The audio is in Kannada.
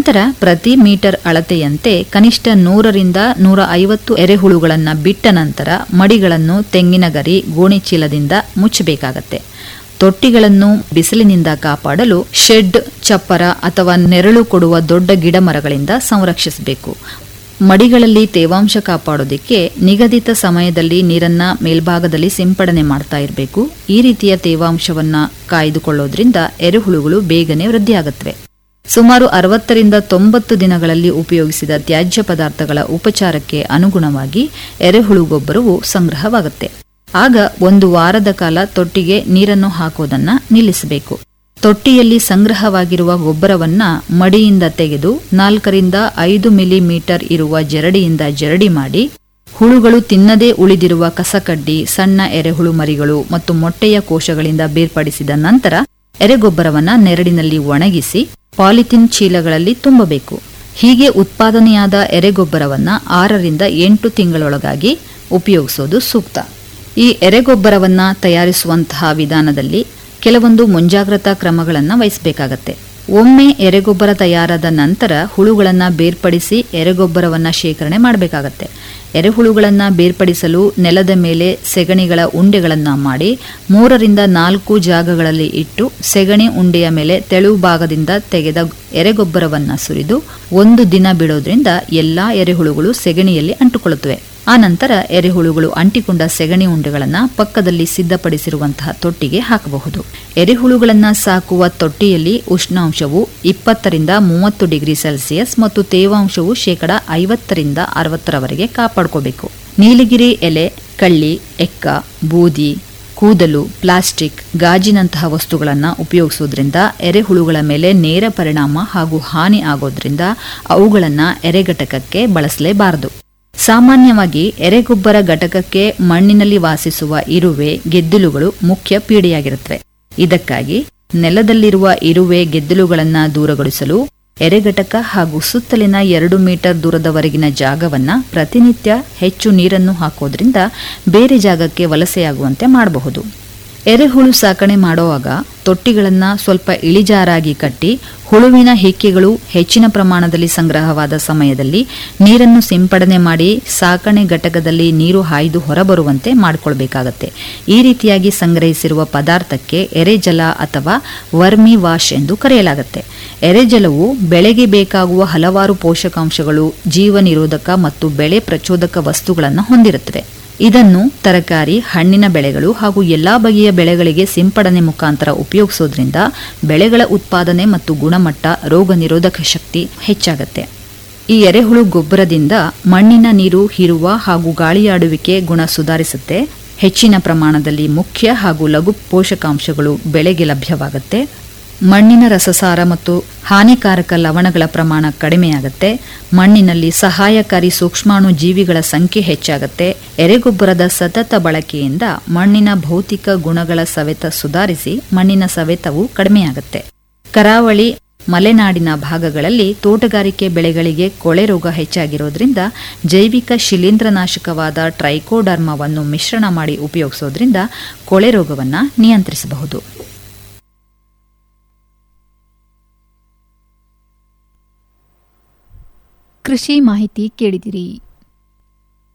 ನಂತರ ಪ್ರತಿ ಮೀಟರ್ ಅಳತೆಯಂತೆ ಕನಿಷ್ಠ ನೂರರಿಂದ ನೂರ ಐವತ್ತು ಎರೆಹುಳುಗಳನ್ನು ಬಿಟ್ಟ ನಂತರ ಮಡಿಗಳನ್ನು ತೆಂಗಿನ ಗರಿ ಗೋಣಿಚೀಲದಿಂದ ಮುಚ್ಚಬೇಕಾಗತ್ತೆ ತೊಟ್ಟಿಗಳನ್ನು ಬಿಸಿಲಿನಿಂದ ಕಾಪಾಡಲು ಶೆಡ್ ಚಪ್ಪರ ಅಥವಾ ನೆರಳು ಕೊಡುವ ದೊಡ್ಡ ಗಿಡ ಮರಗಳಿಂದ ಸಂರಕ್ಷಿಸಬೇಕು ಮಡಿಗಳಲ್ಲಿ ತೇವಾಂಶ ಕಾಪಾಡೋದಕ್ಕೆ ನಿಗದಿತ ಸಮಯದಲ್ಲಿ ನೀರನ್ನ ಮೇಲ್ಭಾಗದಲ್ಲಿ ಸಿಂಪಡಣೆ ಮಾಡ್ತಾ ಇರಬೇಕು ಈ ರೀತಿಯ ತೇವಾಂಶವನ್ನ ಕಾಯ್ದುಕೊಳ್ಳೋದ್ರಿಂದ ಎರೆಹುಳುಗಳು ಬೇಗನೆ ವೃದ್ಧಿಯಾಗುತ್ತವೆ ಸುಮಾರು ಅರವತ್ತರಿಂದ ತೊಂಬತ್ತು ದಿನಗಳಲ್ಲಿ ಉಪಯೋಗಿಸಿದ ತ್ಯಾಜ್ಯ ಪದಾರ್ಥಗಳ ಉಪಚಾರಕ್ಕೆ ಅನುಗುಣವಾಗಿ ಎರೆಹುಳು ಗೊಬ್ಬರವು ಸಂಗ್ರಹವಾಗುತ್ತೆ ಆಗ ಒಂದು ವಾರದ ಕಾಲ ತೊಟ್ಟಿಗೆ ನೀರನ್ನು ಹಾಕೋದನ್ನ ನಿಲ್ಲಿಸಬೇಕು ತೊಟ್ಟಿಯಲ್ಲಿ ಸಂಗ್ರಹವಾಗಿರುವ ಗೊಬ್ಬರವನ್ನ ಮಡಿಯಿಂದ ತೆಗೆದು ನಾಲ್ಕರಿಂದ ಐದು ಮಿಲಿಮೀಟರ್ ಇರುವ ಜರಡಿಯಿಂದ ಜರಡಿ ಮಾಡಿ ಹುಳುಗಳು ತಿನ್ನದೇ ಉಳಿದಿರುವ ಕಸಕಡ್ಡಿ ಸಣ್ಣ ಎರೆಹುಳು ಮರಿಗಳು ಮತ್ತು ಮೊಟ್ಟೆಯ ಕೋಶಗಳಿಂದ ಬೇರ್ಪಡಿಸಿದ ನಂತರ ಎರೆಗೊಬ್ಬರವನ್ನ ನೆರಳಿನಲ್ಲಿ ಒಣಗಿಸಿ ಪಾಲಿಥಿನ್ ಚೀಲಗಳಲ್ಲಿ ತುಂಬಬೇಕು ಹೀಗೆ ಉತ್ಪಾದನೆಯಾದ ಎರೆಗೊಬ್ಬರವನ್ನ ಆರರಿಂದ ಎಂಟು ತಿಂಗಳೊಳಗಾಗಿ ಉಪಯೋಗಿಸೋದು ಸೂಕ್ತ ಈ ಎರೆಗೊಬ್ಬರವನ್ನ ತಯಾರಿಸುವಂತಹ ವಿಧಾನದಲ್ಲಿ ಕೆಲವೊಂದು ಮುಂಜಾಗ್ರತಾ ಕ್ರಮಗಳನ್ನು ವಹಿಸಬೇಕಾಗತ್ತೆ ಒಮ್ಮೆ ಎರೆಗೊಬ್ಬರ ತಯಾರಾದ ನಂತರ ಹುಳುಗಳನ್ನು ಬೇರ್ಪಡಿಸಿ ಎರೆಗೊಬ್ಬರವನ್ನ ಶೇಖರಣೆ ಮಾಡಬೇಕಾಗತ್ತೆ ಎರೆಹುಳುಗಳನ್ನು ಬೇರ್ಪಡಿಸಲು ನೆಲದ ಮೇಲೆ ಸೆಗಣಿಗಳ ಉಂಡೆಗಳನ್ನು ಮಾಡಿ ಮೂರರಿಂದ ನಾಲ್ಕು ಜಾಗಗಳಲ್ಲಿ ಇಟ್ಟು ಸೆಗಣಿ ಉಂಡೆಯ ಮೇಲೆ ತೆಳು ಭಾಗದಿಂದ ತೆಗೆದ ಎರೆಗೊಬ್ಬರವನ್ನ ಸುರಿದು ಒಂದು ದಿನ ಬಿಡೋದ್ರಿಂದ ಎಲ್ಲಾ ಎರೆಹುಳುಗಳು ಸೆಗಣಿಯಲ್ಲಿ ಅಂಟುಕೊಳ್ಳುತ್ತವೆ ಆ ನಂತರ ಎರೆಹುಳುಗಳು ಅಂಟಿಕೊಂಡ ಸೆಗಣಿ ಉಂಡೆಗಳನ್ನು ಪಕ್ಕದಲ್ಲಿ ಸಿದ್ಧಪಡಿಸಿರುವಂತಹ ತೊಟ್ಟಿಗೆ ಹಾಕಬಹುದು ಎರೆಹುಳುಗಳನ್ನು ಸಾಕುವ ತೊಟ್ಟಿಯಲ್ಲಿ ಉಷ್ಣಾಂಶವು ಇಪ್ಪತ್ತರಿಂದ ಮೂವತ್ತು ಡಿಗ್ರಿ ಸೆಲ್ಸಿಯಸ್ ಮತ್ತು ತೇವಾಂಶವು ಶೇಕಡ ಐವತ್ತರಿಂದ ಅರವತ್ತರವರೆಗೆ ಕಾಪಾಡ್ಕೋಬೇಕು ನೀಲಗಿರಿ ಎಲೆ ಕಳ್ಳಿ ಎಕ್ಕ ಬೂದಿ ಕೂದಲು ಪ್ಲಾಸ್ಟಿಕ್ ಗಾಜಿನಂತಹ ವಸ್ತುಗಳನ್ನು ಉಪಯೋಗಿಸೋದ್ರಿಂದ ಎರೆಹುಳುಗಳ ಮೇಲೆ ನೇರ ಪರಿಣಾಮ ಹಾಗೂ ಹಾನಿ ಆಗೋದ್ರಿಂದ ಅವುಗಳನ್ನು ಎರೆಘಟಕಕ್ಕೆ ಬಳಸಲೇಬಾರದು ಸಾಮಾನ್ಯವಾಗಿ ಎರೆಗೊಬ್ಬರ ಘಟಕಕ್ಕೆ ಮಣ್ಣಿನಲ್ಲಿ ವಾಸಿಸುವ ಇರುವೆ ಗೆದ್ದಲುಗಳು ಮುಖ್ಯ ಪೀಡೆಯಾಗಿರುತ್ತವೆ ಇದಕ್ಕಾಗಿ ನೆಲದಲ್ಲಿರುವ ಇರುವೆ ಗೆದ್ದಲುಗಳನ್ನು ದೂರಗೊಳಿಸಲು ಎರೆಘಟಕ ಹಾಗೂ ಸುತ್ತಲಿನ ಎರಡು ಮೀಟರ್ ದೂರದವರೆಗಿನ ಜಾಗವನ್ನ ಪ್ರತಿನಿತ್ಯ ಹೆಚ್ಚು ನೀರನ್ನು ಹಾಕೋದ್ರಿಂದ ಬೇರೆ ಜಾಗಕ್ಕೆ ವಲಸೆಯಾಗುವಂತೆ ಮಾಡಬಹುದು ಎರೆಹುಳು ಸಾಕಣೆ ಮಾಡುವಾಗ ತೊಟ್ಟಿಗಳನ್ನು ಸ್ವಲ್ಪ ಇಳಿಜಾರಾಗಿ ಕಟ್ಟಿ ಹುಳುವಿನ ಹಿಕ್ಕೆಗಳು ಹೆಚ್ಚಿನ ಪ್ರಮಾಣದಲ್ಲಿ ಸಂಗ್ರಹವಾದ ಸಮಯದಲ್ಲಿ ನೀರನ್ನು ಸಿಂಪಡಣೆ ಮಾಡಿ ಸಾಕಣೆ ಘಟಕದಲ್ಲಿ ನೀರು ಹಾಯ್ದು ಹೊರಬರುವಂತೆ ಮಾಡಿಕೊಳ್ಬೇಕಾಗತ್ತೆ ಈ ರೀತಿಯಾಗಿ ಸಂಗ್ರಹಿಸಿರುವ ಪದಾರ್ಥಕ್ಕೆ ಎರೆಜಲ ಅಥವಾ ವರ್ಮಿ ವಾಶ್ ಎಂದು ಕರೆಯಲಾಗುತ್ತೆ ಎರೆಜಲವು ಬೆಳೆಗೆ ಬೇಕಾಗುವ ಹಲವಾರು ಪೋಷಕಾಂಶಗಳು ಜೀವ ನಿರೋಧಕ ಮತ್ತು ಬೆಳೆ ಪ್ರಚೋದಕ ವಸ್ತುಗಳನ್ನು ಹೊಂದಿರುತ್ತವೆ ಇದನ್ನು ತರಕಾರಿ ಹಣ್ಣಿನ ಬೆಳೆಗಳು ಹಾಗೂ ಎಲ್ಲಾ ಬಗೆಯ ಬೆಳೆಗಳಿಗೆ ಸಿಂಪಡಣೆ ಮುಖಾಂತರ ಉಪಯೋಗಿಸೋದ್ರಿಂದ ಬೆಳೆಗಳ ಉತ್ಪಾದನೆ ಮತ್ತು ಗುಣಮಟ್ಟ ರೋಗ ನಿರೋಧಕ ಶಕ್ತಿ ಹೆಚ್ಚಾಗತ್ತೆ ಈ ಎರೆಹುಳು ಗೊಬ್ಬರದಿಂದ ಮಣ್ಣಿನ ನೀರು ಹೀರುವ ಹಾಗೂ ಗಾಳಿಯಾಡುವಿಕೆ ಗುಣ ಸುಧಾರಿಸುತ್ತೆ ಹೆಚ್ಚಿನ ಪ್ರಮಾಣದಲ್ಲಿ ಮುಖ್ಯ ಹಾಗೂ ಲಘು ಪೋಷಕಾಂಶಗಳು ಬೆಳೆಗೆ ಲಭ್ಯವಾಗುತ್ತೆ ಮಣ್ಣಿನ ರಸಸಾರ ಮತ್ತು ಹಾನಿಕಾರಕ ಲವಣಗಳ ಪ್ರಮಾಣ ಕಡಿಮೆಯಾಗುತ್ತೆ ಮಣ್ಣಿನಲ್ಲಿ ಸಹಾಯಕಾರಿ ಸೂಕ್ಷ್ಮಾಣು ಜೀವಿಗಳ ಸಂಖ್ಯೆ ಹೆಚ್ಚಾಗುತ್ತೆ ಎರೆಗೊಬ್ಬರದ ಸತತ ಬಳಕೆಯಿಂದ ಮಣ್ಣಿನ ಭೌತಿಕ ಗುಣಗಳ ಸವೆತ ಸುಧಾರಿಸಿ ಮಣ್ಣಿನ ಸವೆತವು ಕಡಿಮೆಯಾಗುತ್ತೆ ಕರಾವಳಿ ಮಲೆನಾಡಿನ ಭಾಗಗಳಲ್ಲಿ ತೋಟಗಾರಿಕೆ ಬೆಳೆಗಳಿಗೆ ಕೊಳೆ ರೋಗ ಹೆಚ್ಚಾಗಿರೋದ್ರಿಂದ ಜೈವಿಕ ಶಿಲೀಂಧ್ರನಾಶಕವಾದ ಟ್ರೈಕೋಡರ್ಮವನ್ನು ಮಿಶ್ರಣ ಮಾಡಿ ಉಪಯೋಗಿಸೋದ್ರಿಂದ ಕೊಳೆ ರೋಗವನ್ನು ನಿಯಂತ್ರಿಸಬಹುದು ಕೃಷಿ ಮಾಹಿತಿ ಕೇಳಿದಿರಿ